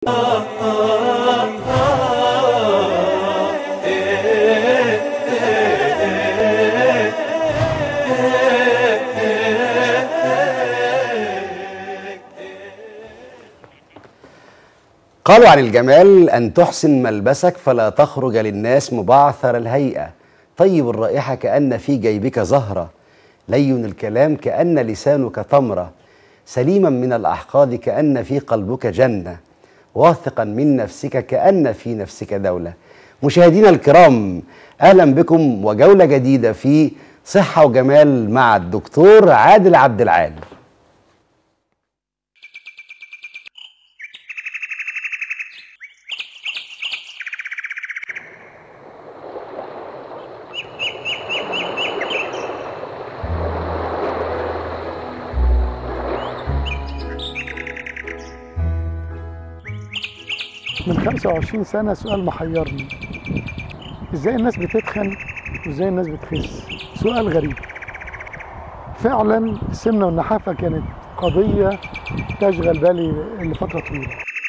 قالوا عن الجمال أن تحسن ملبسك فلا تخرج للناس مبعثر الهيئة طيب الرائحة كأن في جيبك زهرة لين الكلام كأن لسانك تمرة سليما من الأحقاد كأن في قلبك جنة واثقا من نفسك كأن في نفسك دولة مشاهدينا الكرام أهلا بكم وجولة جديدة في صحة وجمال مع الدكتور عادل عبد العال من 25 سنة سؤال محيرني ازاي الناس بتتخن وازاي الناس بتخس سؤال غريب فعلا السمنة والنحافة كانت قضية تشغل بالي لفترة طويلة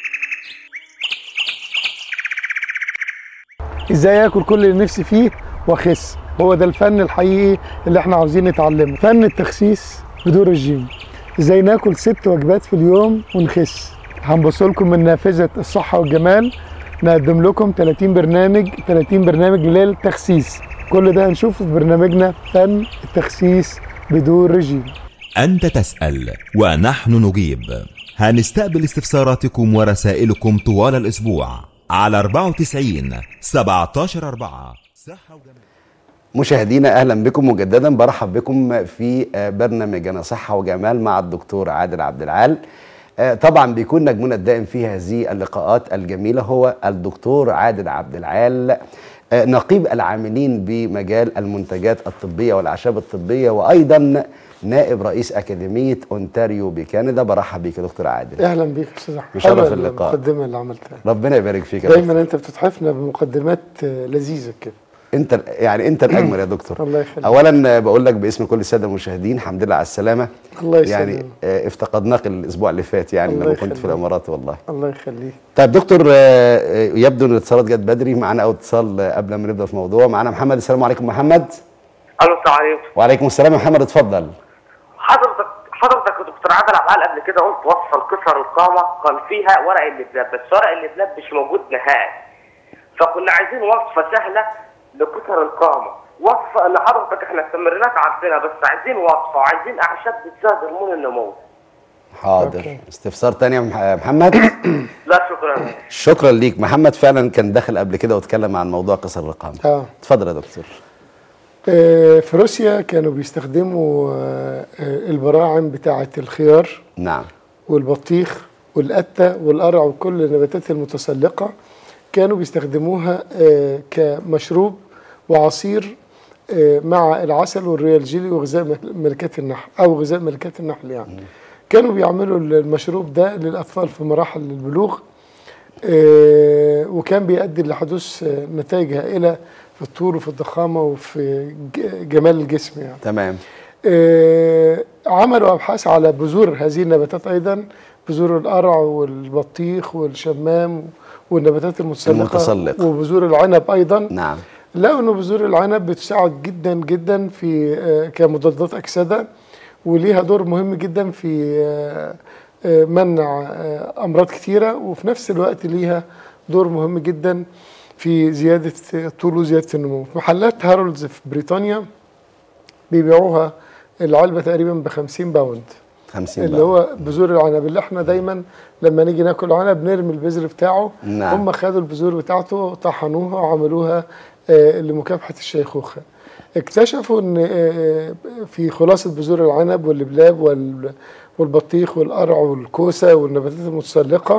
ازاي اكل كل اللي نفسي فيه واخس هو ده الفن الحقيقي اللي احنا عاوزين نتعلمه فن التخسيس بدون رجيم ازاي ناكل ست وجبات في اليوم ونخس هنبص لكم من نافذه الصحه والجمال نقدم لكم 30 برنامج 30 برنامج للتخسيس كل ده هنشوفه في برنامجنا فن التخسيس بدون رجيم أنت تسأل ونحن نجيب هنستقبل استفساراتكم ورسائلكم طوال الأسبوع على 94 17 4 صحة وجمال مشاهدينا اهلا بكم مجددا برحب بكم في آه، برنامجنا صحه وجمال مع الدكتور عادل عبد العال آه، طبعا بيكون نجمنا الدائم في هذه اللقاءات الجميله هو الدكتور عادل عبد العال آه، نقيب العاملين بمجال المنتجات الطبيه والاعشاب الطبيه وايضا نائب رئيس اكاديميه اونتاريو بكندا برحب بيك يا دكتور عادل اهلا بيك يا استاذ احمد مشرف حلوة اللقاء. المقدمه اللي عملتها ربنا يبارك فيك يا دكتور. دايما انت بتتحفنا بمقدمات آه، لذيذه كده انت يعني انت الاجمل يا دكتور الله يخليك. اولا بقول لك باسم كل الساده المشاهدين الحمد لله على السلامه الله يسلمك. يعني آه، افتقدناك الاسبوع اللي فات يعني الله لما كنت في يخليك. الامارات والله الله يخليك طيب دكتور آه، آه، يبدو ان الاتصالات جت بدري معانا اول اتصال آه، قبل ما نبدا في الموضوع معانا محمد السلام عليكم محمد الو السلام عليكم وعليكم السلام يا محمد اتفضل حضرتك حضرتك يا دكتور عادل عبد العال قبل كده قلت وصفه لكسر القامه كان فيها ورق اللبلاب بس ورق اللبلاب مش موجود نهائي فكنا عايزين وصفه سهله لكسر القامه وصفه ان حضرتك احنا التمرينات عارفينها بس عايزين وصفه وعايزين اعشاب بتزود هرمون النمو حاضر أوكي. استفسار تاني يا مح- يا محمد لا شكرا شكرا ليك محمد فعلا كان داخل قبل كده واتكلم عن موضوع كسر الرقم اه اتفضل يا دكتور آه، في روسيا كانوا بيستخدموا آه، آه، البراعم بتاعة الخيار نعم والبطيخ والقتة والقرع وكل النباتات المتسلقة كانوا بيستخدموها آه، كمشروب وعصير آه، مع العسل والريال جيلي وغذاء مل- ملكات النحل أو غذاء ملكات النحل يعني كانوا بيعملوا المشروب ده للأطفال في مراحل البلوغ آه، وكان بيؤدي لحدوث آه، نتائج هائلة في الطول وفي الضخامة وفي ج- جمال الجسم يعني تمام آه، عملوا ابحاث على بذور هذه النباتات ايضا بذور القرع والبطيخ والشمام والنباتات المتسلقه المتسلق. وبذور العنب ايضا نعم لقوا ان بذور العنب بتساعد جدا جدا في آه، كمضادات اكسده وليها دور مهم جدا في آه، آه، منع آه، امراض كتيره وفي نفس الوقت ليها دور مهم جدا في زياده الطول وزياده النمو في محلات هارولدز في بريطانيا بيبيعوها العلبه تقريبا ب 50 باوند 50 اللي بقى. هو بذور العنب اللي احنا دايما لما نيجي ناكل عنب نرمي البذر بتاعه نعم. هم خدوا البذور بتاعته طحنوها وعملوها آه، لمكافحه الشيخوخه اكتشفوا ان آه، في خلاصه بذور العنب واللبلاب وال- والبطيخ والقرع والكوسه والنباتات المتسلقه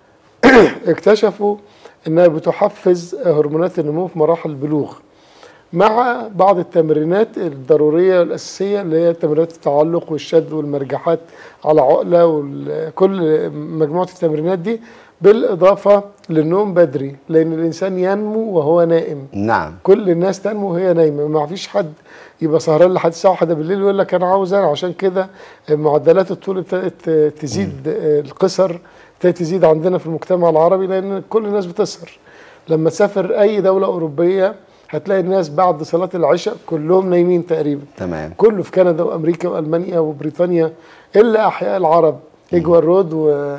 اكتشفوا انها بتحفز هرمونات النمو في مراحل البلوغ مع بعض التمرينات الضروريه والاساسيه اللي هي تمرينات التعلق والشد والمرجحات على عقله وكل مجموعه التمرينات دي بالاضافه للنوم بدري لان الانسان ينمو وهو نائم نعم كل الناس تنمو وهي نايمه ما فيش حد يبقى سهران لحد الساعه 1 بالليل ويقول لك انا عاوز انا عشان كده معدلات الطول ابتدت تزيد القصر ابتدت تزيد عندنا في المجتمع العربي لان كل الناس بتسهر لما تسافر اي دوله اوروبيه هتلاقي الناس بعد صلاه العشاء كلهم نايمين تقريبا تمام كله في كندا وامريكا والمانيا وبريطانيا الا احياء العرب اجوال رود و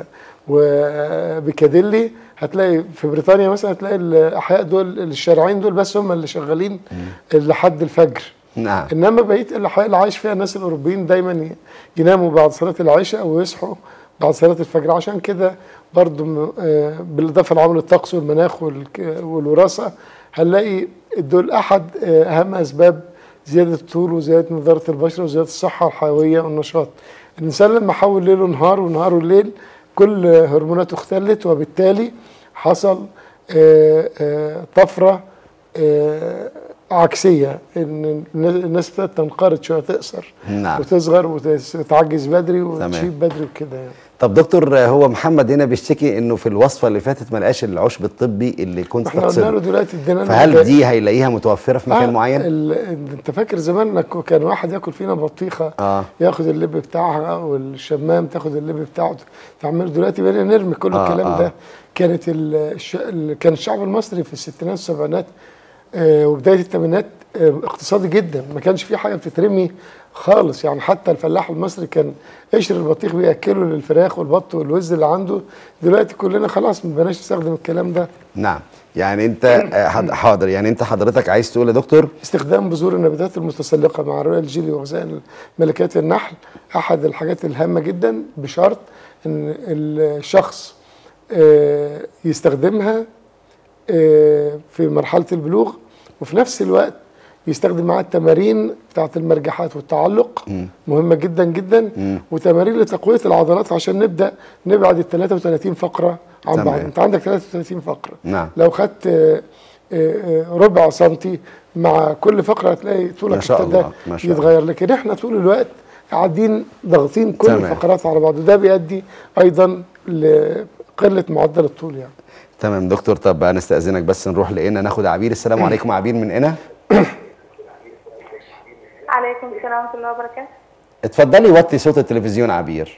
وبيكاديلي هتلاقي في بريطانيا مثلا هتلاقي الاحياء دول الشارعين دول بس هم اللي شغالين لحد الفجر نعم انما بقيه الاحياء اللي عايش فيها الناس الاوروبيين دايما ي- يناموا بعد صلاه العشاء ويصحوا بعد صلاه الفجر عشان كده برضو م- آه، بالاضافه لعوامل الطقس والمناخ والك- والوراثه هنلاقي دول احد آه، اهم اسباب زياده الطول وزياده نضاره البشره وزياده الصحه الحيويه والنشاط الانسان لما حول ليله نهار ونهاره الليل كل هرموناته اختلت وبالتالي حصل آه، آه، طفره آه، عكسيه ان الناس ابتدت تنقرض شويه تقصر نعم. وتصغر وتعجز بدري تمام. وتشيب بدري وكده يعني طب دكتور آه، هو محمد هنا بيشتكي انه في الوصفه اللي فاتت ما لقاش العشب الطبي اللي كنت احنا قلنا له تقصده دلوقتي ادينا له فهل العلاج. دي هيلاقيها متوفره في مكان آه، معين؟ ال- انت فاكر زمان انك كان واحد ياكل فينا بطيخه آه. ياخد اللب بتاعها والشمام تاخد اللب بتاعه تعمله دلوقتي بقينا نرمي كل آه، الكلام آه. ده كانت ال- الش... ال- كان الشعب المصري في الستينات والسبعينات آه، وبدايه الثمانينات آه، اقتصادي جدا ما كانش في حاجه بتترمي خالص يعني حتى الفلاح المصري كان قشر البطيخ بياكله للفراخ والبط والوز اللي عنده دلوقتي كلنا خلاص ما بقناش نستخدم الكلام ده نعم يعني انت آه، حد- حاضر يعني انت حضرتك عايز تقول يا دكتور استخدام بذور النباتات المتسلقة مع رويال جيلي وغذاء ملكات النحل أحد الحاجات الهامة جدا بشرط أن الشخص آه، يستخدمها آه، في مرحلة البلوغ وفي نفس الوقت يستخدم معاه التمارين بتاعت المرجحات والتعلق مهمة جدا جدا وتمارين لتقوية العضلات عشان نبدأ نبعد ال 33 فقرة عن تمام. بعض انت عندك 33 فقرة نعم. لو خدت آه، آه، آه، ربع سنتي مع كل فقرة هتلاقي ما طولك شاء ابتدى الله، ما شاء الله. يتغير لكن احنا طول الوقت قاعدين ضاغطين كل تمام. الفقرات على بعض وده بيؤدي ايضا لقلة معدل الطول يعني تمام دكتور طب هنستأذنك بس نروح لقينا ناخد عبير السلام عليكم عبير من هنا عليكم السلام ورحمة الله وبركاته اتفضلي وطي صوت التلفزيون عبير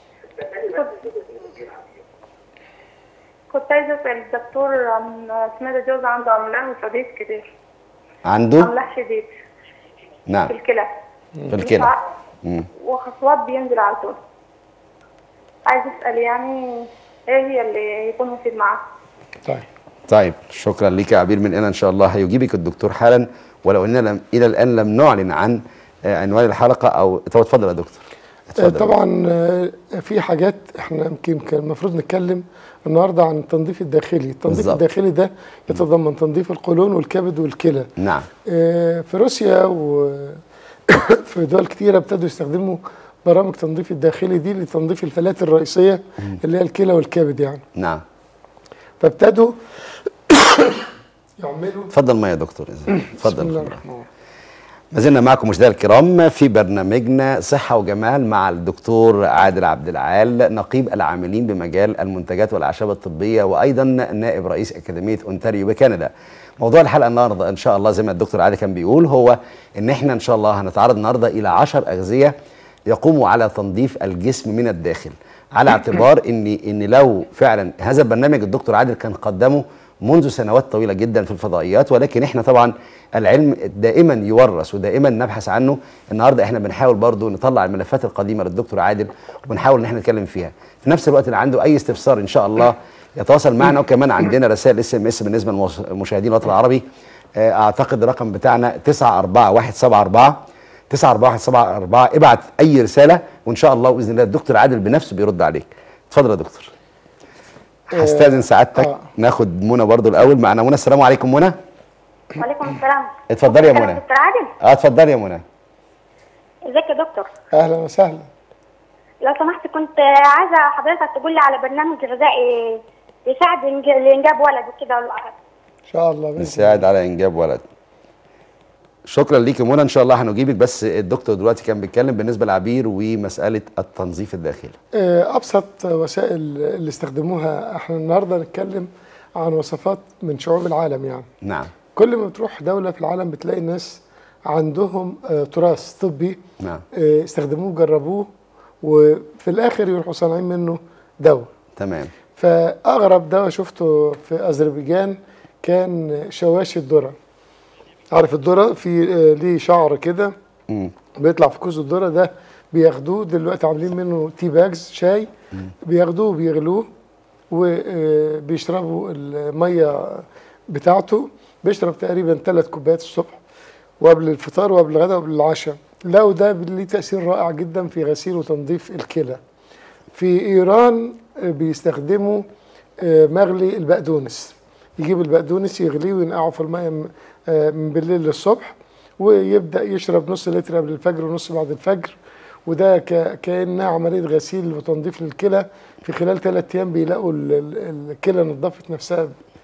كنت عايزة أسأل الدكتور عن اسمها ده جوز عنده أملاح وصديد كتير عنده أملاح شديد نعم في الكلى في الكلى مم. وخصوات بينزل على طول عايز أسأل يعني إيه هي اللي يكون مفيد معاه طيب طيب شكرا ليك يا عبير من هنا ان شاء الله هيجيبك الدكتور حالا ولو اننا لم الى الان لم نعلن عن آه، عنوان الحلقه او طب اتفضل يا دكتور آه، اتفضل طبعا آه، في حاجات احنا يمكن كان المفروض نتكلم النهارده عن التنظيف الداخلي التنظيف بالظبط. الداخلي ده يتضمن تنظيف القولون والكبد والكلى نعم آه، في روسيا وفي دول كتيرة ابتدوا يستخدموا برامج تنظيف الداخلي دي لتنظيف الفلات الرئيسية اللي هي الكلى والكبد يعني نعم فابتدوا يعملوا اتفضل ما يا دكتور بسم الله اتفضل الرحمن الرحيم ما زلنا معكم مشاهدينا الكرام في برنامجنا صحة وجمال مع الدكتور عادل عبد العال نقيب العاملين بمجال المنتجات والأعشاب الطبية وأيضا نائب رئيس أكاديمية أونتاريو بكندا. موضوع الحلقة النهاردة إن شاء الله زي ما الدكتور عادل كان بيقول هو إن إحنا إن شاء الله هنتعرض النهاردة إلى عشر أغذية يقوموا على تنظيف الجسم من الداخل على اعتبار ان ان لو فعلا هذا البرنامج الدكتور عادل كان قدمه منذ سنوات طويله جدا في الفضائيات ولكن احنا طبعا العلم دائما يورث ودائما نبحث عنه النهارده احنا بنحاول برضو نطلع الملفات القديمه للدكتور عادل وبنحاول ان احنا نتكلم فيها في نفس الوقت اللي عنده اي استفسار ان شاء الله يتواصل معنا وكمان عندنا رسائل اس ام اس بالنسبه لمشاهدين الوطن العربي آه، اعتقد الرقم بتاعنا 94174 94174 ابعت اي رساله وان شاء الله باذن الله الدكتور عادل بنفسه بيرد عليك اتفضل يا دكتور هستاذن سعادتك آه. ناخد منى برضو الاول معنا منى السلام عليكم منى وعليكم السلام اتفضلي يا دكتور منى. دكتور عادل اه اتفضلي يا منى ازيك يا دكتور اهلا وسهلا لو سمحت كنت عايزة حضرتك تقول لي على برنامج غذائي يساعد إنج- لإنجاب ولد وكده ان شاء الله بإذن بيساعد على انجاب ولد شكرا ليك يا منى ان شاء الله هنجيبك بس الدكتور دلوقتي كان بيتكلم بالنسبه للعبير ومساله التنظيف الداخلي آه، ابسط وسائل اللي استخدموها احنا النهارده نتكلم عن وصفات من شعوب العالم يعني نعم كل ما بتروح دوله في العالم بتلاقي الناس عندهم آه، تراث طبي نعم آه، استخدموه جربوه وفي الاخر يروحوا صانعين منه دواء تمام فاغرب دواء شفته في اذربيجان كان شواشي الذره عارف الذره في آه، ليه شعر كده مم. بيطلع في كوز الذره ده بياخدوه دلوقتي عاملين منه تي باجز شاي بياخدوه وبيغلوه وبيشربوا الميه بتاعته بيشرب تقريبا ثلاث كوبايات الصبح وقبل الفطار وقبل الغداء وقبل العشاء لو ده ليه تاثير رائع جدا في غسيل وتنظيف الكلى في ايران بيستخدموا آه، مغلي البقدونس يجيب البقدونس يغليه وينقعه في الميه م- آه، من بالليل للصبح ويبدا يشرب نص لتر قبل الفجر ونص بعد الفجر وده ك- كانها عمليه غسيل وتنظيف للكلى في خلال ثلاث ايام بيلاقوا ال- ال- الكلى نظفت نفسها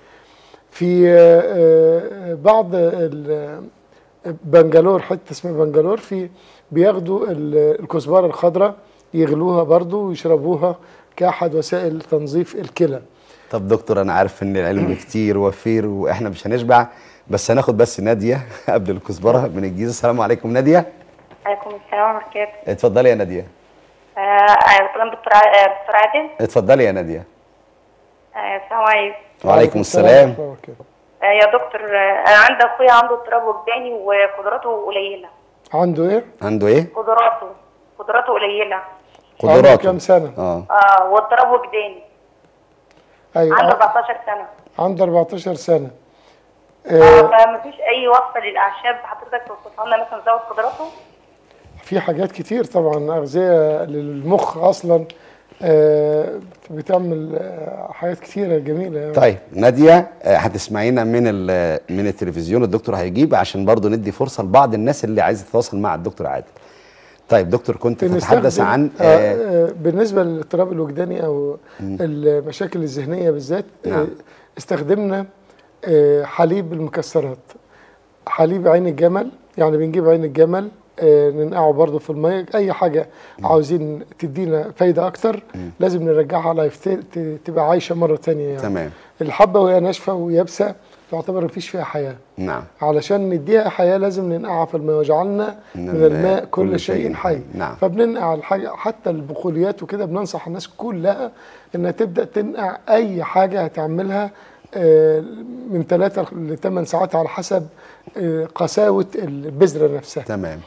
في آه، آه، بعض ال- بنجلور حته اسمها بنجلور في بياخدوا ال- الكزبره الخضراء يغلوها برضو ويشربوها كاحد وسائل تنظيف الكلى طب دكتور انا عارف ان العلم كتير وفير واحنا مش هنشبع بس هناخد بس ناديه قبل الكزبره من الجيزه السلام عليكم ناديه عليكم السلام ورحمة الله اتفضلي يا ناديه آه طبعا دكتور ع- آه، دكتور عادل اتفضلي يا ناديه آه، السلام عليكم وعليكم السلام ورحمة الله وبركاته. آه، يا دكتور آه، انا عندي اخويا عنده اضطراب وجداني وقدراته قليله عنده ايه؟ عنده ايه قدراته قدراته قليله عنده قدراته كام سنه؟ اه اه واضطراب وجداني ايوه عنده ع- 14 سنه عنده 14 سنه آه آه فمفيش اي وصفه للاعشاب حضرتك توصفها لنا مثلا تزود قدراته في حاجات كتير طبعا اغذيه للمخ اصلا آه بتعمل آه حاجات كتيره جميله يعني. طيب ناديه آه، هتسمعينا من ال- من التلفزيون الدكتور هيجيب عشان برضو ندي فرصه لبعض الناس اللي عايزه تتواصل مع الدكتور عادل طيب دكتور كنت تتحدث بنستخدم- عن آه آه آه بالنسبه للاضطراب الوجداني او المشاكل الذهنيه بالذات نعم. آه استخدمنا آه حليب المكسرات حليب عين الجمل يعني بنجيب عين الجمل آه ننقعه برضه في الميه اي حاجه عاوزين تدينا فايده اكتر لازم نرجعها لايف ت- ت- تبقى عايشه مره تانية يعني تمام الحبه وهي ناشفه ويابسه تعتبر مفيش فيها حياه نعم علشان نديها حياه لازم ننقعها في الماء وجعلنا من من الماء كل شيء حي نعم. فبننقع الحاجه حتى البقوليات وكده بننصح الناس كلها انها تبدا تنقع اي حاجه هتعملها آه، من ثلاثة ل 8 ساعات على حسب آه، قساوة البذرة نفسها تمام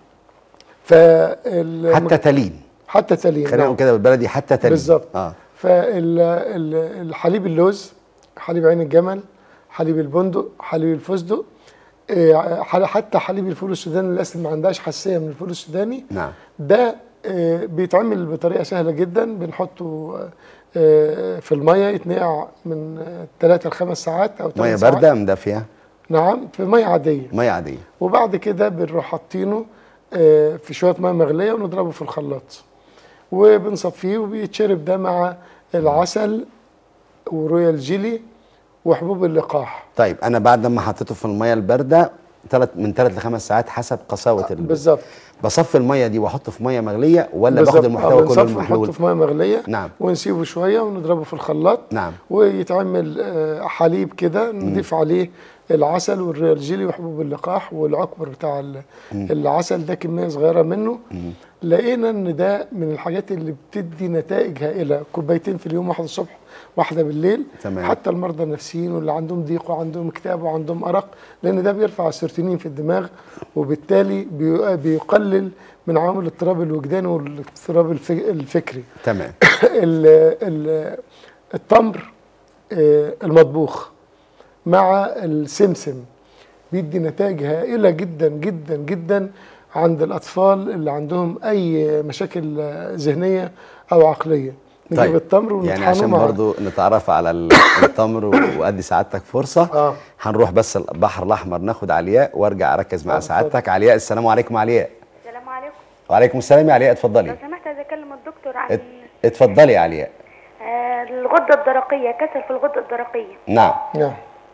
فال حتى تلين حتى تلين خلينا نعم. نقول كده بالبلدي حتى تلين بالظبط اه فالحليب اللوز حليب عين الجمل حليب البندق حليب الفستق آه، حل- حتى حليب الفول السوداني للاسف ما عندهاش حساسيه من الفول السوداني نعم ده آه، بيتعمل بطريقه سهله جدا بنحطه آه، في الميه يتنقع من 3 ل 5 ساعات او 8 ميه ساعات بارده أم دافيه نعم في ميه عاديه ميه عاديه وبعد كده بنروح حاطينه آه، في شويه ميه مغليه ونضربه في الخلاط وبنصفيه وبيتشرب ده مع العسل ورويال جيلي وحبوب اللقاح طيب انا بعد ما حطيته في الميه البارده ثلاث من ثلاث لخمس ساعات حسب قساوه البيض بالظبط بصفي الميه دي واحطه في ميه مغليه ولا بالظبط. باخد آه، المحتوى كله بنصفي ونحطه المحلول في ميه مغليه نعم. ونسيبه شويه ونضربه في الخلاط نعم. ويتعمل آه، حليب كده نضيف عليه العسل والريال جيلي وحبوب اللقاح والعكبر بتاع ال- العسل ده كميه صغيره منه لقينا ان ده من الحاجات اللي بتدي نتائج هائله كوبايتين في اليوم واحده الصبح واحده بالليل تمام. حتى المرضى النفسيين واللي عندهم ضيق وعندهم اكتئاب وعندهم ارق لان ده بيرفع السيروتونين في الدماغ وبالتالي بي- بيقلل من عوامل الاضطراب الوجداني والاضطراب الف- الفكري تمام ال ال التمر آه، المطبوخ مع السمسم بيدي نتائج هائله جدا جدا جدا عند الاطفال اللي عندهم اي مشاكل آه، ذهنيه او عقليه نجيب التمر يعني ونطحنه عشان مع برضو نتعرف على ال- التمر و- وادي سعادتك فرصه آه. هنروح بس البحر الاحمر ناخد علياء وارجع اركز مع آه، سعادتك علياء السلام عليكم علياء السلام عليكم وعليكم السلام يا علياء لو اتفضلي سمحت عايز اكلم الدكتور عن ات- اتفضلي يا علياء آه، الغده الدرقيه كسل في الغده الدرقيه نعم نعم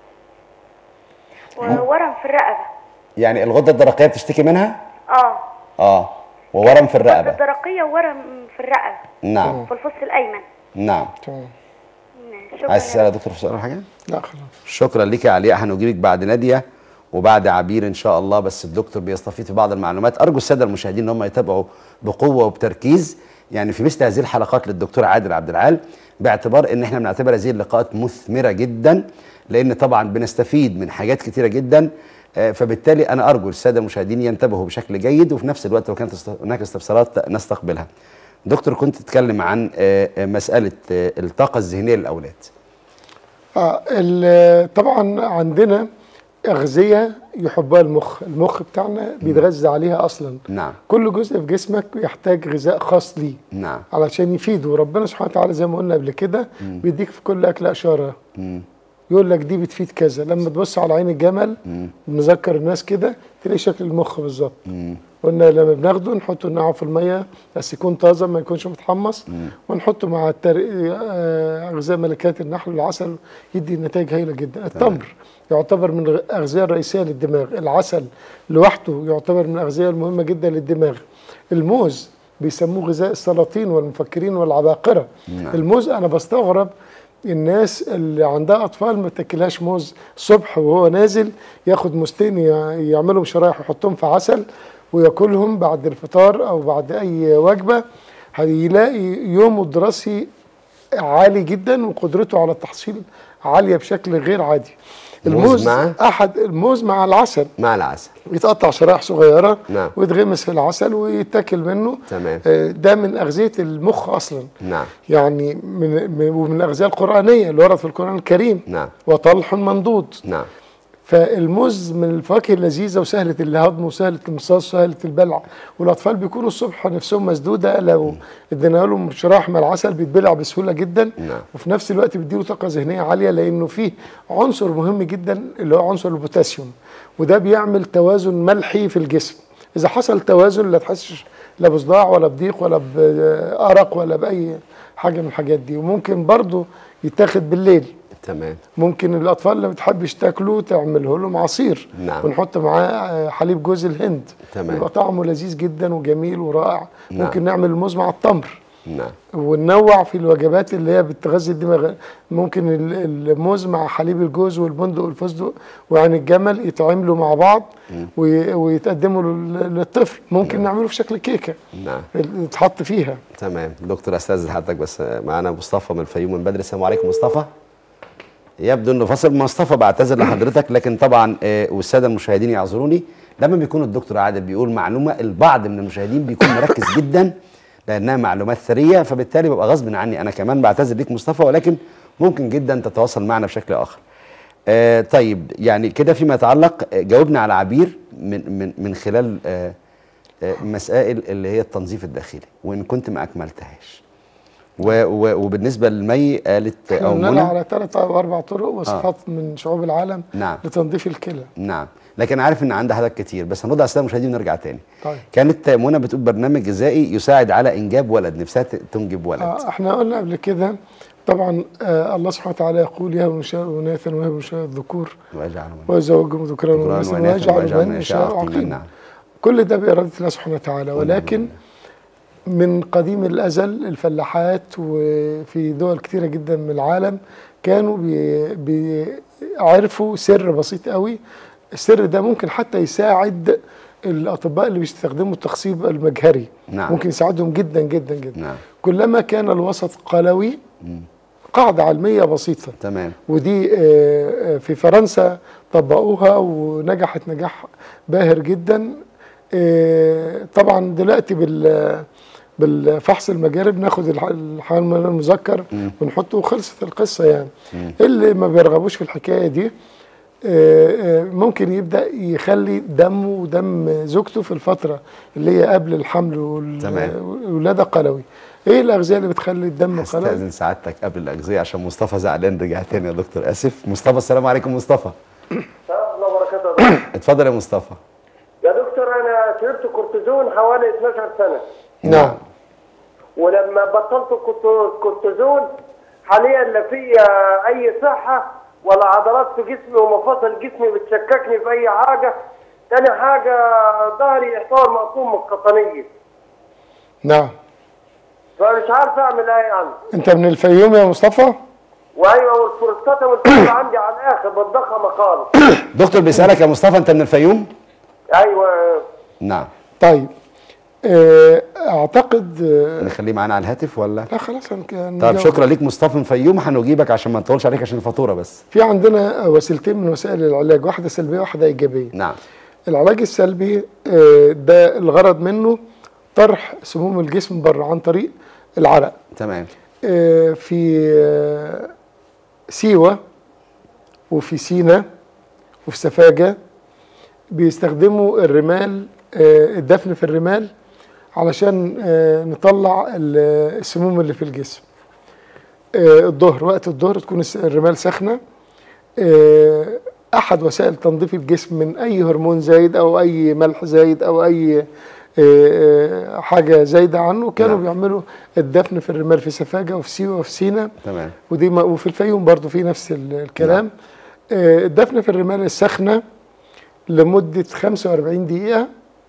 وورم في الرقبه يعني الغده الدرقيه بتشتكي منها اه اه وورم في الغده الرقبه الدرقيه وورم في الرقبه نعم في الفص الايمن نعم تمام شكرا عايز يا تسال يا دكتور في سؤال ولا حاجه لا خلاص شكرا ليك يا علياء هنجيبك بعد ناديه وبعد عبير ان شاء الله بس الدكتور بيستفيد في بعض المعلومات ارجو الساده المشاهدين ان هم يتابعوا بقوه وبتركيز يعني في مثل هذه الحلقات للدكتور عادل عبد العال باعتبار ان احنا بنعتبر هذه اللقاءات مثمره جدا لان طبعا بنستفيد من حاجات كتيره جدا آه، فبالتالي انا ارجو الساده المشاهدين ينتبهوا بشكل جيد وفي نفس الوقت لو كانت است- هناك استفسارات نستقبلها. دكتور كنت تتكلم عن آه، آه، مساله آه، الطاقه الذهنيه للاولاد. آه ال- طبعا عندنا أغذية يحبها المخ المخ بتاعنا بيتغذى عليها أصلا نعم كل جزء في جسمك يحتاج غذاء خاص ليه نعم علشان يفيده ربنا سبحانه وتعالى زي ما قلنا قبل كده بيديك في كل أكلة إشارة مم. يقول لك دي بتفيد كذا لما تبص على عين الجمل نذكر الناس كده تلاقي شكل المخ بالظبط قلنا لما بناخده نحطه نقعه في الميه بس يكون طازه ما يكونش متحمص ونحطه مع التر... آه، اغذيه ملكات النحل والعسل يدي نتائج هايله جدا التمر يعتبر من الاغذيه الرئيسيه للدماغ العسل لوحده يعتبر من الاغذيه المهمه جدا للدماغ الموز بيسموه غذاء السلاطين والمفكرين والعباقره الموز انا بستغرب الناس اللي عندها اطفال ما تاكلهاش موز صبح وهو نازل ياخد موزتين ي- يعملهم شرايح ويحطهم في عسل وياكلهم بعد الفطار او بعد اي وجبه هيلاقي يومه الدراسي عالي جدا وقدرته على التحصيل عاليه بشكل غير عادي موز الموز مع؟ احد الموز مع العسل مع العسل يتقطع شرايح صغيره نعم. ويتغمس في العسل ويتاكل منه تمام. آه، ده من اغذيه المخ اصلا نعم يعني من من- ومن الاغذيه القرانيه اللي ورد في القران الكريم نعم وطلح منضود نعم فالموز من الفواكه اللذيذه وسهله الهضم وسهله الامتصاص وسهله البلع والاطفال بيكونوا الصبح نفسهم مسدوده لو ادينا لهم شرايح من العسل بيتبلع بسهوله جدا نعم. وفي نفس الوقت بيديله طاقه ذهنيه عاليه لانه فيه عنصر مهم جدا اللي هو عنصر البوتاسيوم وده بيعمل توازن ملحي في الجسم اذا حصل توازن لا تحسش لا بصداع ولا بضيق ولا بارق ولا باي حاجه من الحاجات دي وممكن برضه يتاخد بالليل تمام ممكن الاطفال اللي ما بتحبش تاكله تعمله لهم عصير نعم. ونحط معاه آه، حليب جوز الهند تمام. يبقى طعمه لذيذ جدا وجميل ورائع نعم. ممكن نعمل الموز مع التمر نعم وننوع في الوجبات اللي هي بتغذي الدماغ ممكن ال- الموز مع حليب الجوز والبندق والفستق وعين الجمل يتعملوا مع بعض وي- ويتقدموا لل- للطفل ممكن نعمله في شكل كيكه نعم يتحط فيها تمام دكتور استاذ حضرتك بس معانا مصطفى من الفيوم من بدري السلام عليكم مصطفى يبدو انه فاصل مصطفى بعتذر لحضرتك لكن طبعا آه، والساده المشاهدين يعذروني لما بيكون الدكتور عادل بيقول معلومه البعض من المشاهدين بيكون مركز جدا لانها معلومات ثريه فبالتالي ببقى غصب عني انا كمان بعتذر ليك مصطفى ولكن ممكن جدا تتواصل معنا بشكل اخر. آه طيب يعني كده فيما يتعلق آه، جاوبنا على عبير من من من خلال آه آه، مسائل اللي هي التنظيف الداخلي وان كنت ما اكملتهاش و و وبالنسبه للمي قالت احنا او قلنا منى على ثلاث او اربع طرق وصفات من شعوب العالم نعم. لتنظيف الكلى نعم لكن عارف ان عندها حاجات كتير بس هنرد على الساده المشاهدين ونرجع تاني طيب. كانت منى بتقول برنامج غذائي يساعد على انجاب ولد نفسها ت- تنجب ولد آه، احنا قلنا قبل كده طبعا آه الله سبحانه وتعالى يقول يهب من شاء اناثا ويهب من شاء الذكور واجعل من ويزوجهم ذكرانا ذكرانا واناثا وإناثا ويجعل من يشاء عقيما. عقيما نعم. كل ده بإرادة الله سبحانه وتعالى ولكن من قديم الأزل الفلاحات وفي دول كتيرة جدا من العالم كانوا بي بيعرفوا سر بسيط قوي السر ده ممكن حتى يساعد الأطباء اللي بيستخدموا التخصيب المجهري نعم. ممكن يساعدهم جدا جدا جدا نعم. كلما كان الوسط قلوي قاعدة علمية بسيطة تمام ودي آه، آه، في فرنسا طبقوها ونجحت نجاح باهر جدا آه، طبعا دلوقتي بال بالفحص المجاري بناخد الح- الحيوان المذكر ونحطه وخلصت القصه يعني اللي ما بيرغبوش في الحكايه دي آه، آه، ممكن يبدا يخلي دمه ودم زوجته في الفتره اللي هي قبل الحمل وال- تمام. والولاده قلوي ايه الاغذيه اللي بتخلي الدم قلوي استاذن سعادتك قبل الاغذيه عشان مصطفى زعلان رجع تاني يا دكتور اسف مصطفى السلام عليكم مصطفى السلام الله وبركاته يا دكتور. اتفضل يا مصطفى يا دكتور انا شربت كورتيزون حوالي 12 سنه نعم ولما بطلت الكورت- الكورتيزون حاليا لا فيا اي صحه ولا عضلات في جسمي ومفاصل جسمي بتشككني في اي حاجه تاني حاجه ظهري يعتبر مقطوم من القطنيه نعم فمش عارف اعمل ايه يعني انت من الفيوم يا مصطفى وايوه والبروستاتا والكلى عندي على الاخر بتضخم خالص دكتور بيسالك يا مصطفى انت من الفيوم ايوه نعم طيب آه، اعتقد آه، نخليه معانا على الهاتف ولا لا خلاص هنك- طب هنجاوب. شكرا ليك مصطفى من فيوم هنجيبك عشان ما نطولش عليك عشان الفاتوره بس في عندنا وسيلتين من وسائل العلاج واحده سلبيه واحده ايجابيه نعم العلاج السلبي آه، ده الغرض منه طرح سموم الجسم بره عن طريق العرق تمام آه، في آه، سيوة وفي سينا وفي سفاجة بيستخدموا الرمال آه، الدفن في الرمال علشان آه، نطلع ال- السموم اللي في الجسم آه، الظهر وقت الظهر تكون الس- الرمال سخنة آه، أحد وسائل تنظيف الجسم من أي هرمون زايد أو أي ملح زايد أو أي آه، آه، حاجة زايدة عنه كانوا نعم. بيعملوا الدفن في الرمال في سفاجة وفي سيوة وفي سينا تمام ودي م- وفي الفيوم برضو في نفس ال- الكلام آه، الدفن في الرمال السخنة لمدة 45 دقيقة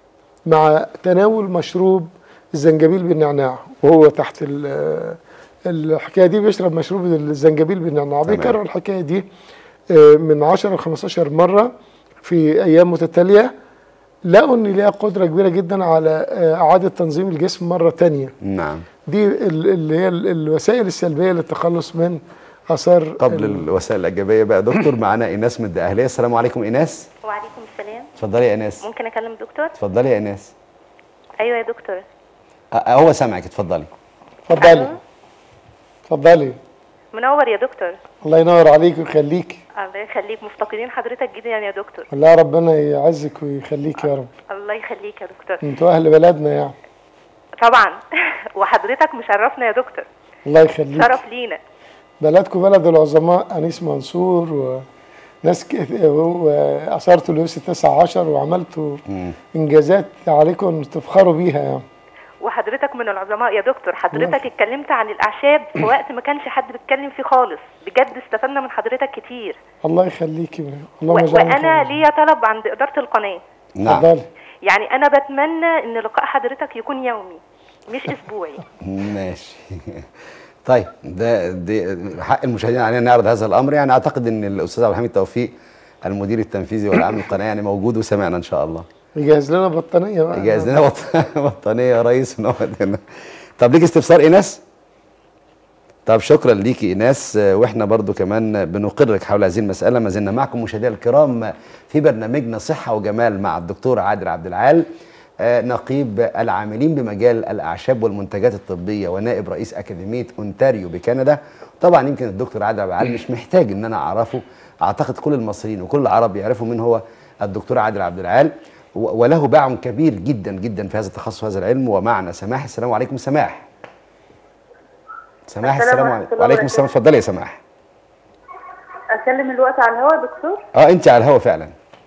مع تناول مشروب الزنجبيل بالنعناع وهو تحت ال- الحكاية دي بيشرب مشروب الزنجبيل بالنعناع تمام. بيكرر الحكاية دي آه، من 10 ل 15 مرة في أيام متتالية لقوا ان ليها قدرة كبيرة جدا على آه، إعادة تنظيم الجسم مرة تانية نعم دي ال- اللي هي ال- الوسائل السلبيه للتخلص من اثار قبل ال- الوسائل الايجابيه بقى دكتور معانا ايناس من الدقهليه السلام عليكم ايناس وعليكم السلام اتفضلي يا ايناس ممكن اكلم دكتور اتفضلي يا ايناس ايوه يا دكتور أه، هو سامعك اتفضلي اتفضلي ألو؟ اتفضلي منور يا دكتور الله ينور عليك ويخليك الله يخليك مفتقدين حضرتك جدا يا دكتور الله ربنا يعزك ويخليك يا رب الله يخليك يا دكتور انتوا اهل بلدنا يعني طبعا وحضرتك مشرفنا يا دكتور الله يخليك شرف لينا بلدكم بلد العظماء انيس منصور وناس ك... واثرتوا اليوس التاسع عشر وعملتوا انجازات عليكم تفخروا بيها يعني وحضرتك من العظماء يا دكتور حضرتك اتكلمت عن الاعشاب في وقت ما كانش حد بيتكلم فيه خالص بجد استفدنا من حضرتك كتير الله يخليكي و... اللهم اجعلنا وانا خير. ليا طلب عند اداره القناه نعم اتفضلي يعني انا بتمنى ان لقاء حضرتك يكون يومي مش اسبوعي ماشي طيب ده دي حق المشاهدين علينا نعرض هذا الامر يعني اعتقد ان الاستاذ عبد الحميد توفيق المدير التنفيذي والعام للقناه يعني موجود وسمعنا ان شاء الله يجهز لنا بطانيه بقى جاهز لنا بط- بطانيه يا ريس ونقعد هنا طب ليك استفسار ايناس طب شكرا ليكي ايناس آه، واحنا برضو كمان بنقرك حول هذه المساله ما زلنا معكم مشاهدينا الكرام في برنامجنا صحه وجمال مع الدكتور عادل عبد العال آه، نقيب العاملين بمجال الاعشاب والمنتجات الطبيه ونائب رئيس اكاديميه اونتاريو بكندا طبعا يمكن الدكتور عادل عبد العال مش محتاج ان انا اعرفه اعتقد كل المصريين وكل العرب يعرفوا مين هو الدكتور عادل عبد العال و- وله باع كبير جدا جدا في هذا التخصص وهذا العلم ومعنا سماح السلام عليكم سماح سماح السلام السلام ورحمة عليكم الله وعليكم السلام وبركاته. اتفضلي يا سماح اكلم الوقت على الهواء يا دكتور اه انت على الهوا فعلا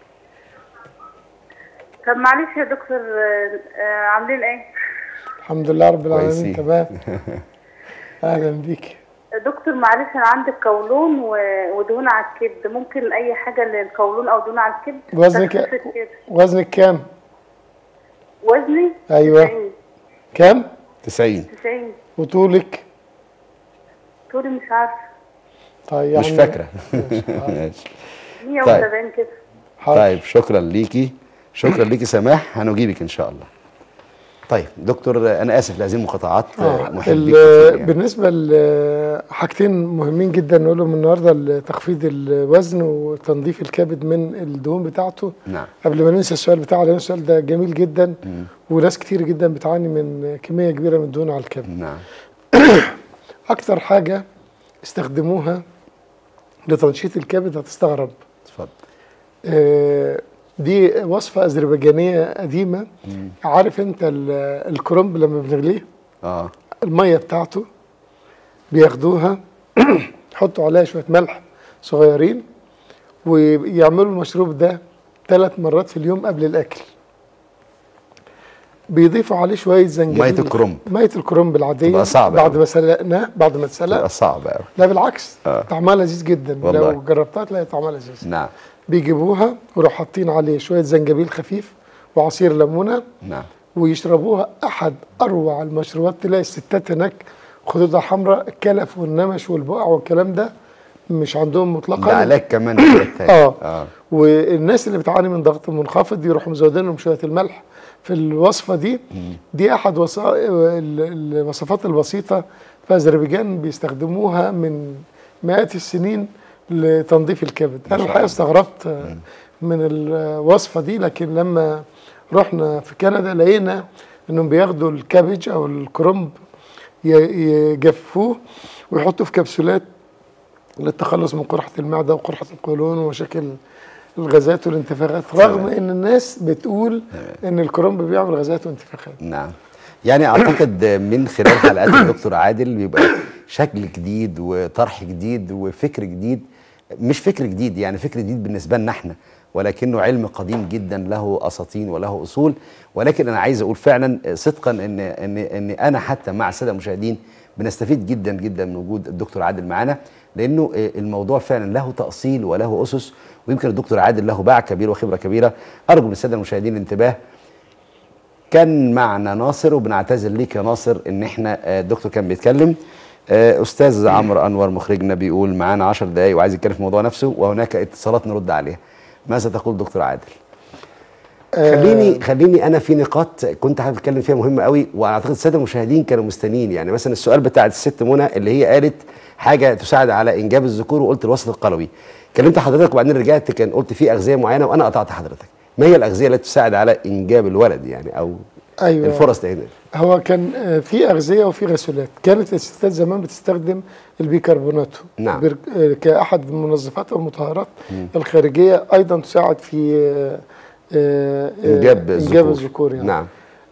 طب معلش يا دكتور آه، آه، عاملين ايه الحمد لله رب العالمين كويسين. تمام اهلا بيك دكتور معلش انا عندي قولون و- ودهون على الكبد ممكن اي حاجه للقولون او دهون على الكبد وزنك تخفيف الكبد. وزنك كام وزني أيوة. 90 كام 90 90 وطولك طولي مش عارفه طيب مش يعني فاكره ماشي 170 كده حاضر. طيب شكرا ليكي شكرا ليكي سماح هنجيبك ان شاء الله طيب دكتور انا اسف لهذه المقاطعات آه، محب ال- بيك كتير يعني. بالنسبه لحاجتين مهمين جدا نقولهم النهارده لتخفيض الوزن وتنظيف الكبد من الدهون بتاعته نعم قبل ما ننسى السؤال بتاعه لان السؤال ده جميل جدا وناس كتير جدا بتعاني من كميه كبيره من الدهون على الكبد نعم اكتر حاجه استخدموها لتنشيط الكبد هتستغرب اتفضل آه، دي وصفه اذربيجانيه قديمه عارف انت ال- الكرنب لما بنغليه اه الميه بتاعته بياخدوها يحطوا عليها شويه ملح صغيرين ويعملوا المشروب ده ثلاث مرات في اليوم قبل الاكل بيضيفوا عليه شويه زنجبيل مية الكرنب. ميه الكرنب العاديه تبقى صعبة بعد أوي. ما سلقناه بعد ما اتسلق تبقى صعبه قوي لا بالعكس آه. طعمها لذيذ جدا والله. لو جربتها تلاقي طعمها لذيذ نعم بيجيبوها ويروحوا حاطين عليه شويه زنجبيل خفيف وعصير ليمونه نعم ويشربوها احد اروع المشروبات تلاقي الستات هناك خدودها حمراء الكلف والنمش والبقع والكلام ده مش عندهم مطلقا ده علاج كمان بالتالي. اه اه والناس اللي بتعاني من ضغط منخفض يروحوا مزودين لهم شويه الملح في الوصفه دي دي احد وصا... ال- الوصفات البسيطه في اذربيجان بيستخدموها من مئات السنين لتنظيف الكبد انا الحقيقه استغربت آه، من الوصفه دي لكن لما رحنا في كندا لقينا انهم بياخدوا الكابج او الكرنب ي- يجفوه ويحطوا في كبسولات للتخلص من قرحة المعدة وقرحة القولون ومشاكل الغازات والانتفاخات رغم ان الناس بتقول ان الكرنب بيعمل غازات وانتفاخات نعم يعني اعتقد من خلال حلقات الدكتور عادل بيبقى شكل جديد وطرح جديد وفكر جديد مش فكر جديد يعني فكر جديد بالنسبه لنا احنا ولكنه علم قديم جدا له اساطين وله اصول ولكن انا عايز اقول فعلا صدقا ان ان ان انا حتى مع الساده المشاهدين بنستفيد جدا جدا من وجود الدكتور عادل معانا لانه الموضوع فعلا له تاصيل وله اسس ويمكن الدكتور عادل له باع كبير وخبره كبيره ارجو من الساده المشاهدين الانتباه كان معنا ناصر وبنعتذر ليك يا ناصر ان احنا آه، الدكتور كان بيتكلم آه، استاذ عمرو انور مخرجنا بيقول معانا 10 دقائق وعايز يتكلم في الموضوع نفسه وهناك اتصالات نرد عليها ماذا تقول دكتور عادل خليني خليني انا في نقاط كنت حابب اتكلم فيها مهمه قوي واعتقد الساده المشاهدين كانوا مستنيين يعني مثلا السؤال بتاع الست منى اللي هي قالت حاجه تساعد على انجاب الذكور وقلت الوسط القلوي كلمت حضرتك وبعدين رجعت كان قلت في اغذيه معينه وانا قطعت حضرتك ما هي الاغذيه التي تساعد على انجاب الولد يعني او ايوه الفرص تهنا هو كان آه، في اغذيه وفي غسولات كانت الستات زمان بتستخدم البيكربونات نعم. بر- آه، كاحد المنظفات والمطهرات الخارجيه ايضا تساعد في آه، آه، آه، انجاب انجاب الذكور الذكور يعني نعم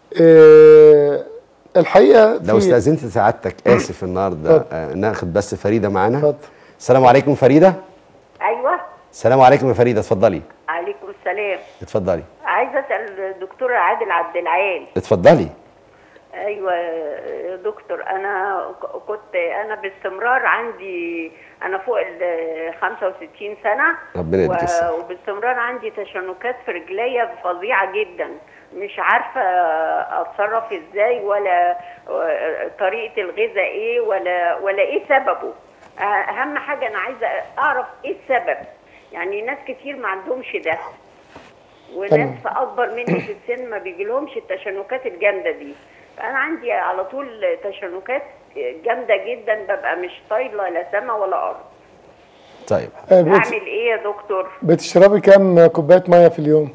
آه، الحقيقه لو في- استاذنت سعادتك اسف النهارده اتفضل. آه ناخد بس فريده معانا اتفضل. السلام عليكم فريده ايوه السلام عليكم يا فريده اتفضلي عليكم السلام اتفضلي عايزه اسال الدكتور عادل عبد العال اتفضلي ايوه يا دكتور انا ك- كنت انا باستمرار عندي انا فوق ال 65 سنه ربنا يديك الصحة. وباستمرار عندي تشنكات في رجليا فظيعه جدا مش عارفه اتصرف ازاي ولا طريقه الغذاء ايه ولا ولا ايه سببه اهم حاجه انا عايزه اعرف ايه السبب يعني ناس كتير ما عندهمش ده وناس تمام. اكبر مني في السن ما بيجيلهمش التشنكات الجامده دي فانا عندي على طول تشنكات جامده جدا ببقى مش طايله لا سما ولا ارض طيب آه، بت- اعمل ايه يا دكتور بتشربي كام كوبايه ميه في اليوم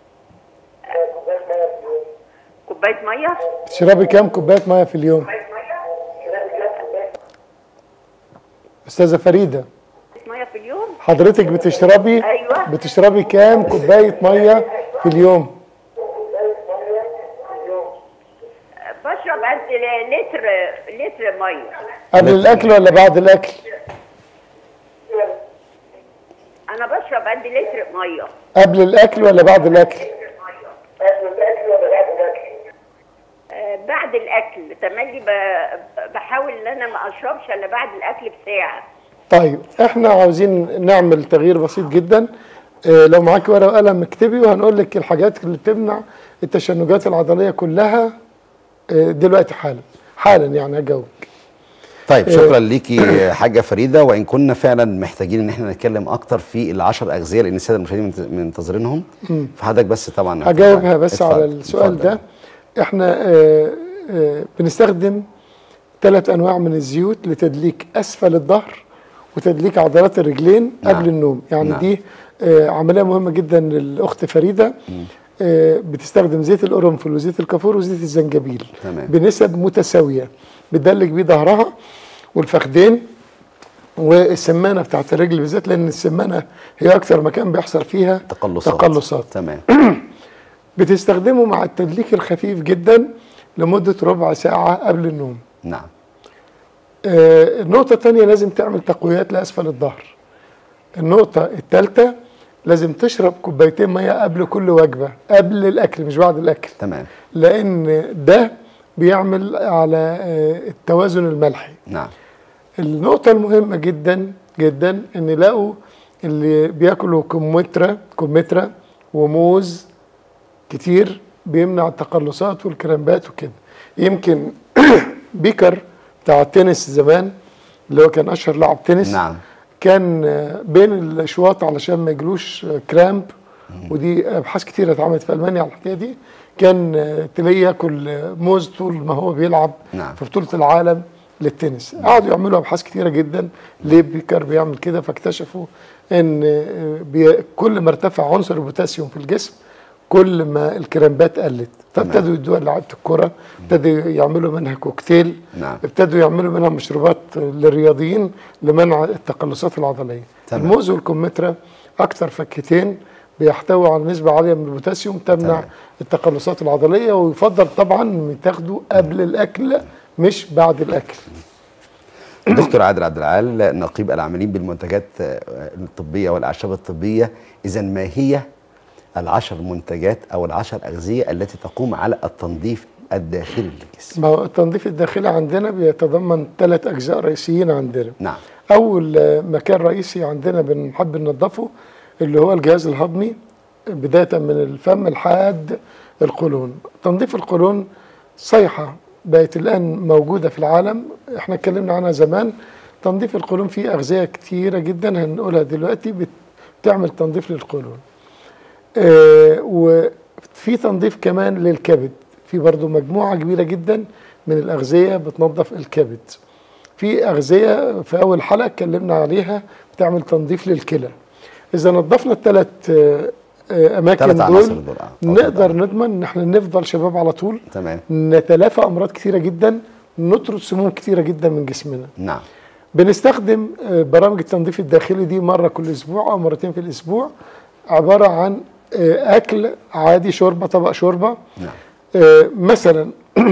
كوبايه ميه بتشربي كام كوبايه ميه في اليوم استاذه فريده ميه في اليوم حضرتك بتشربي أيوة. بتشربي كام كوبايه ميه في اليوم بشرب قد لتر لتر ميه قبل الاكل ولا بعد الاكل انا بشرب قد لتر ميه قبل الاكل ولا بعد الاكل آه، بعد الاكل تملي ب- بحاول ان انا ما اشربش الا بعد الاكل بساعه طيب احنا عاوزين نعمل تغيير بسيط جدا اه لو معاك ورقه وقلم اكتبي وهنقول لك الحاجات اللي بتمنع التشنجات العضليه كلها اه دلوقتي حالا حالا يعني هجاوبك طيب شكرا ليكي حاجه فريده وان كنا فعلا محتاجين ان احنا نتكلم اكتر في العشر اغذيه لان الساده المشاهدين منت- منتظرينهم فحضرتك بس طبعا هجاوبها بس اتفضل، على السؤال اتفضل. ده احنا اه اه بنستخدم ثلاث انواع من الزيوت لتدليك اسفل الظهر وتدليك عضلات الرجلين نعم. قبل النوم يعني نعم. دي اه عمليه مهمه جدا للاخت فريده اه بتستخدم زيت القرنفل وزيت الكافور وزيت الزنجبيل تمام. بنسب متساويه بتدلك بيه ظهرها والفخدين والسمانه بتاعت الرجل بالذات لان السمانه هي اكثر مكان بيحصل فيها تقلصات تقلصات تمام بتستخدمه مع التدليك الخفيف جدا لمدة ربع ساعة قبل النوم نعم آه، النقطة الثانية لازم تعمل تقويات لأسفل الظهر النقطة الثالثة لازم تشرب كوبايتين مية قبل كل وجبة قبل الأكل مش بعد الأكل تمام لأن ده بيعمل على آه، التوازن الملحي نعم النقطة المهمة جدا جدا ان لقوا اللي بياكلوا كمثرى كمثرى وموز كتير بيمنع التقلصات والكرامبات وكده يمكن بيكر بتاع التنس زمان اللي هو كان اشهر لاعب تنس نعم. كان آه، بين الاشواط علشان ما يجلوش آه، كرامب ودي ابحاث كتيره اتعملت في المانيا على الحكايه دي كان آه، تلاقيه ياكل آه، موز طول ما هو بيلعب نعم. في بطوله العالم للتنس قعدوا يعملوا ابحاث كتيره جدا ليه بيكر بيعمل كده فاكتشفوا ان آه، بي- كل ما ارتفع عنصر البوتاسيوم في الجسم كل ما الكرامبات قلت فابتدوا يدوها لعيبه الكره ابتدوا يعملوا منها كوكتيل نعم. ابتدوا يعملوا منها مشروبات للرياضيين لمنع التقلصات العضليه تمام. الموز والكمثرى اكثر فكتين بيحتوي على نسبه عاليه من البوتاسيوم تمنع تمام. التقلصات العضليه ويفضل طبعا ان تاخده قبل الاكل مش بعد الاكل دكتور عادل عبد العال نقيب العاملين بالمنتجات آه، الطبيه والاعشاب الطبيه اذا ما هي العشر منتجات او العشر اغذيه التي تقوم على التنظيف الداخلي للجسم ما هو التنظيف الداخلي عندنا بيتضمن ثلاث اجزاء رئيسيين عندنا نعم اول آه، مكان رئيسي عندنا بنحب ننظفه اللي هو الجهاز الهضمي بدايه من الفم لحد القولون تنظيف القولون صيحه بقت الان موجوده في العالم احنا اتكلمنا عنها زمان تنظيف القولون فيه اغذيه كتيره جدا هنقولها دلوقتي بت- بتعمل تنظيف للقولون آه، وفي تنظيف كمان للكبد في برضو مجموعة كبيرة جدا من الأغذية بتنظف الكبد في أغذية في أول حلقة اتكلمنا عليها بتعمل تنظيف للكلى إذا نظفنا الثلاث آه، آه، أماكن ثلاث عناصر دول دول، آه. نقدر نضمن إن احنا نفضل شباب على طول تمام نتلافى أمراض كتيرة جدا نطرد سموم كتيرة جدا من جسمنا نعم بنستخدم آه، برامج التنظيف الداخلي دي مرة كل أسبوع أو مرتين في الأسبوع عبارة عن آه، أكل عادي شوربة طبق شوربة نعم آه، مثلا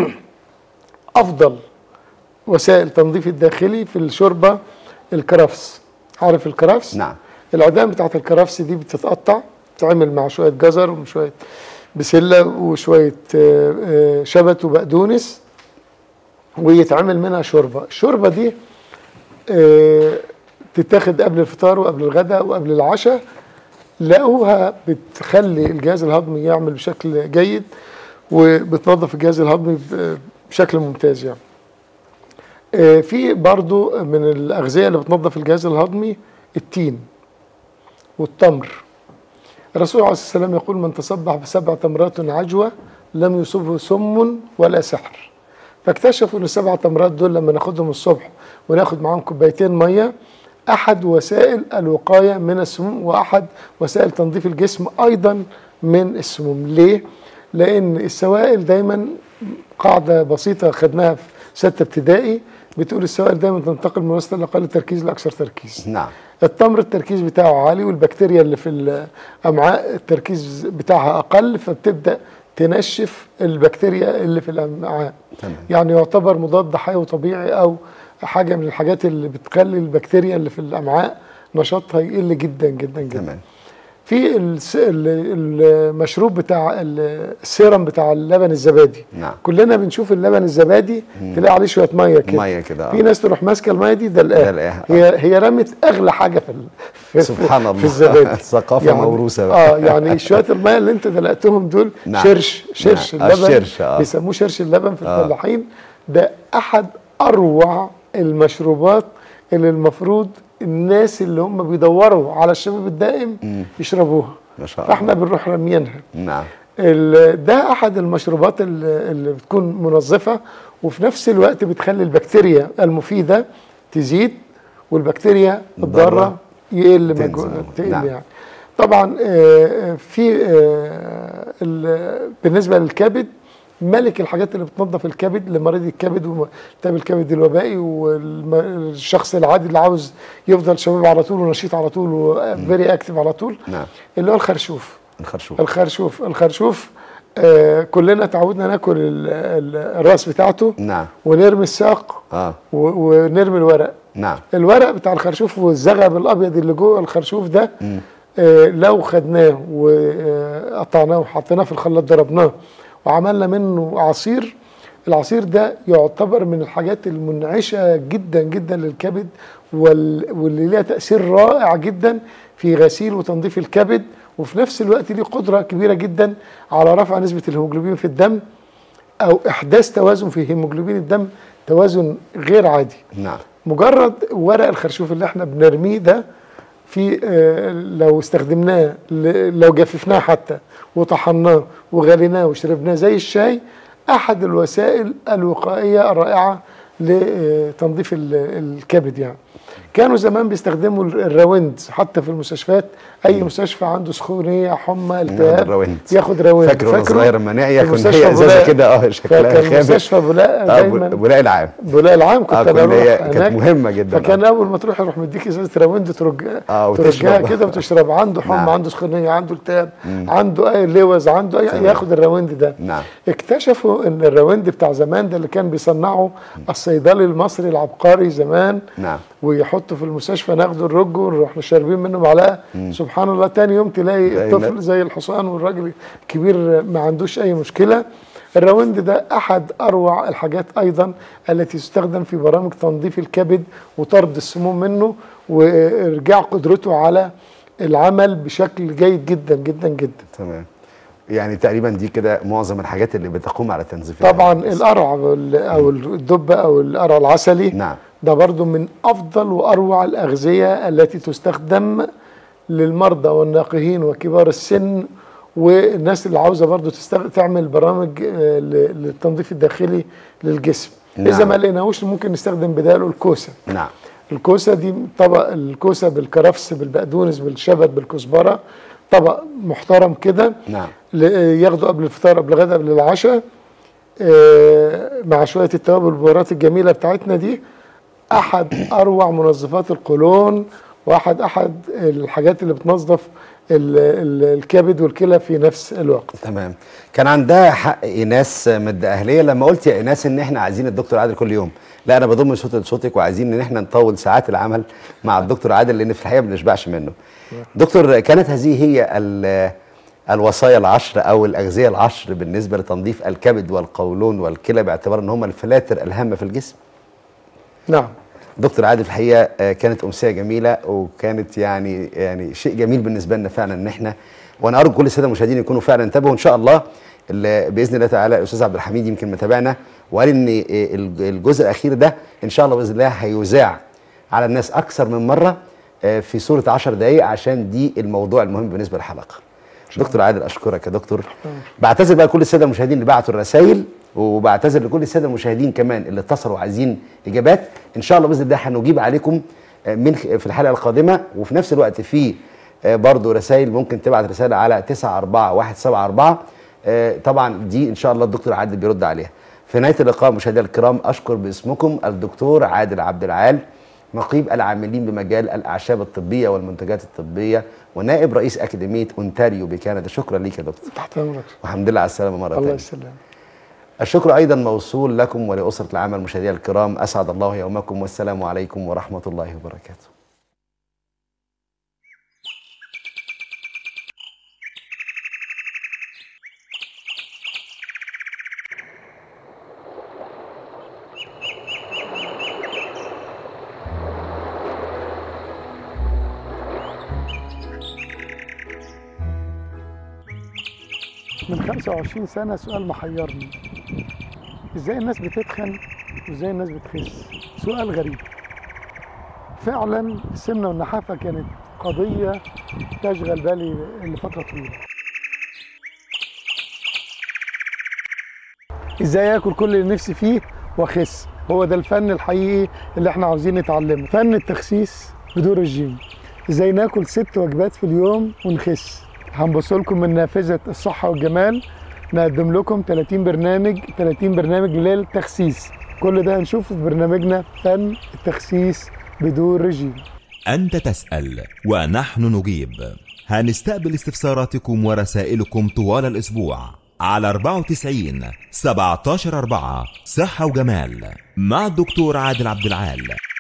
أفضل وسائل تنظيف الداخلي في الشوربة الكرفس عارف الكرفس؟ نعم العدام بتاعت الكرفس دي بتتقطع بتتعمل مع شوية جزر وشوية بسلة وشوية آه، آه، شبت وبقدونس ويتعمل منها شوربة الشوربة دي آه، تتاخد قبل الفطار وقبل الغداء وقبل العشاء لقوها بتخلي الجهاز الهضمي يعمل بشكل جيد وبتنظف الجهاز الهضمي ب- بشكل ممتاز يعني آه، في برضو من الأغذية اللي بتنظف الجهاز الهضمي التين والتمر الرسول عليه الصلاة والسلام يقول من تصبح بسبع تمرات عجوة لم يصبه سم ولا سحر فاكتشفوا ان السبع تمرات دول لما ناخدهم الصبح وناخد معاهم كوبايتين ميه احد وسائل الوقايه من السموم واحد وسائل تنظيف الجسم ايضا من السموم ليه لان السوائل دايما قاعده بسيطه خدناها في سته ابتدائي بتقول السوائل دايما تنتقل من وسط الاقل تركيز لاكثر تركيز نعم التمر التركيز بتاعه عالي والبكتيريا اللي في الامعاء التركيز بتاعها اقل فبتبدا تنشف البكتيريا اللي في الامعاء تمام. يعني يعتبر مضاد حيوي طبيعي او حاجه من الحاجات اللي بتخلي البكتيريا اللي في الامعاء نشاطها يقل جدا جدا جدا تمام في الس- ال- المشروب بتاع ال- السيرم بتاع اللبن الزبادي نعم. كلنا بنشوف اللبن الزبادي تلاقي عليه شويه ميه كده مية كده، آه. في ناس تروح ماسكه الميه دي دلقاها دلقاها، هي هي رمت اغلى حاجه في ال- في سبحان الله. في الزبادي ثقافة موروثة بقى. اه يعني شويه الميه اللي انت دلقتهم دول نعم. شرش شرش نعم. آه، اللبن الشرش، آه. بيسموه شرش اللبن في آه. الفلاحين ده احد اروع المشروبات اللي المفروض الناس اللي هم بيدوروا على الشباب الدائم يشربوها ما شاء الله. فاحنا بنروح راميينها نعم ال- ده احد المشروبات اللي اللي بتكون منظفه وفي نفس الوقت بتخلي البكتيريا المفيده تزيد والبكتيريا الضارة الضاره يقل تنزل. مجهود تقل نعم. يعني طبعا آه، في آه، ال- بالنسبه للكبد ملك الحاجات اللي بتنظف الكبد لمريض الكبد والتهاب الكبد الوبائي والشخص العادي اللي عاوز يفضل شباب على طول ونشيط على طول وفيري اكتف على طول نعم اللي هو الخرشوف الخرشوف الخرشوف الخرشوف آه كلنا تعودنا ناكل ال- ال- الراس بتاعته نعم ونرمي الساق اه و- ونرمي الورق نعم الورق بتاع الخرشوف والزغب الابيض اللي جوه الخرشوف ده آه لو خدناه وقطعناه وحطيناه في الخلاط ضربناه وعملنا منه عصير العصير ده يعتبر من الحاجات المنعشه جدا جدا للكبد وال- واللي ليها تاثير رائع جدا في غسيل وتنظيف الكبد وفي نفس الوقت ليه قدره كبيره جدا على رفع نسبه الهيموجلوبين في الدم او احداث توازن في هيموجلوبين الدم توازن غير عادي نعم مجرد ورق الخرشوف اللي احنا بنرميه ده في آه، لو استخدمناه ل- لو جففناه حتى وطحناه وغليناه وشربناه زي الشاي احد الوسائل الوقائيه الرائعه لتنظيف ال- الكبد يعني كانوا زمان بيستخدموا الراوند حتى في المستشفيات اي مستشفى عنده سخونيه حمى التهاب الراوند. ياخد راوند فاكر وانا فاكره؟ صغير لما نعيا في كان مستشفى هي ازازه بولاق. كده اه شكلها فكان خابئ مستشفى بولاق اه دايما بولاق العام بولاق العام كنت آه، انا كنا اروح هي- كانت هناك مهمة جدا، فكان آه. اول ما تروح يروح مديك ازازه راوند ترج آه، ترجها وتشرب. كده وتشرب عنده حمى نعم. عنده سخونيه عنده التهاب عنده اي لوز عنده اي تمام. ياخد الراوند ده نعم. اكتشفوا ان الراوند بتاع زمان ده اللي كان بيصنعه الصيدلي المصري العبقري زمان نعم ويحطه في المستشفى ناخده الرج ونروح شاربين منه معلقه سبحان الله تاني يوم تلاقي زي الطفل ما- زي الحصان والراجل الكبير ما عندوش اي مشكله الراوند ده احد اروع الحاجات ايضا التي تستخدم في برامج تنظيف الكبد وطرد السموم منه وارجاع قدرته على العمل بشكل جيد جدا جدا جدا تمام يعني تقريبا دي كده معظم الحاجات اللي بتقوم على تنظيف طبعا الكبد. القرع وال- او الدبه او القرع العسلي نعم ده برضو من افضل واروع الاغذيه التي تستخدم للمرضى والناقهين وكبار السن والناس اللي عاوزه برضو تستغ... تعمل برامج آه، ل- للتنظيف الداخلي للجسم نعم. اذا ما لقيناهوش ممكن نستخدم بداله الكوسه نعم الكوسه دي طبق الكوسه بالكرفس بالبقدونس بالشبت بالكزبره طبق محترم كده نعم ل- ياخده قبل الفطار قبل الغداء قبل العشاء آه، مع شويه التوابل والبهارات الجميله بتاعتنا دي احد اروع منظفات القولون واحد احد الحاجات اللي بتنظف ال- ال- الكبد والكلى في نفس الوقت تمام كان عندها حق ايناس مد اهليه لما قلت يا ايناس ان احنا عايزين الدكتور عادل كل يوم لا انا بضم صوتي لصوتك وعايزين ان احنا نطول ساعات العمل مع الدكتور عادل لان في الحقيقه ما بنشبعش منه دكتور كانت هذه هي ال- الوصايا العشر او الاغذيه العشر بالنسبه لتنظيف الكبد والقولون والكلى باعتبار ان هم الفلاتر الهامه في الجسم نعم دكتور عادل في الحقيقه آه، كانت امسيه جميله وكانت يعني يعني شيء جميل بالنسبه لنا فعلا ان احنا وانا ارجو كل الساده المشاهدين يكونوا فعلا انتبهوا ان شاء الله ال- باذن الله تعالى الاستاذ عبد الحميد يمكن متابعنا وقال ان آه، الج- الجزء الاخير ده ان شاء الله باذن الله هيذاع على الناس اكثر من مره آه، في صوره 10 دقائق عشان دي الموضوع المهم بالنسبه للحلقه دكتور عادل اشكرك يا دكتور بعتذر بقى لكل الساده المشاهدين اللي بعتوا الرسائل وبعتذر لكل الساده المشاهدين كمان اللي اتصلوا وعايزين اجابات ان شاء الله باذن الله هنجيب عليكم آه، من خ- في الحلقه القادمه وفي نفس الوقت في آه، برضو رسائل ممكن تبعت رساله على 94174 آه، طبعا دي ان شاء الله الدكتور عادل بيرد عليها في نهايه اللقاء مشاهدينا الكرام اشكر باسمكم الدكتور عادل عبد العال نقيب العاملين بمجال الاعشاب الطبيه والمنتجات الطبيه ونائب رئيس اكاديميه اونتاريو بكندا شكرا ليك يا دكتور تحت امرك والحمد لله على السلامه مره الله ثانيه يسلمك الشكر ايضا موصول لكم ولاسره العمل مشاهدينا الكرام اسعد الله يومكم والسلام عليكم ورحمه الله وبركاته من 25 سنة سؤال محيرني ازاي الناس بتتخن وازاي الناس بتخس سؤال غريب فعلا السمنة والنحافة كانت قضية تشغل بالي لفترة طويلة ازاي اكل كل اللي نفسي فيه واخس هو ده الفن الحقيقي اللي احنا عاوزين نتعلمه فن التخسيس بدون رجيم ازاي ناكل ست وجبات في اليوم ونخس هنبص لكم من نافذه الصحه والجمال نقدم لكم 30 برنامج 30 برنامج للتخسيس كل ده هنشوفه في برنامجنا فن التخسيس بدون رجيم أنت تسأل ونحن نجيب هنستقبل استفساراتكم ورسائلكم طوال الأسبوع على 94 17 4 صحة وجمال مع الدكتور عادل عبد العال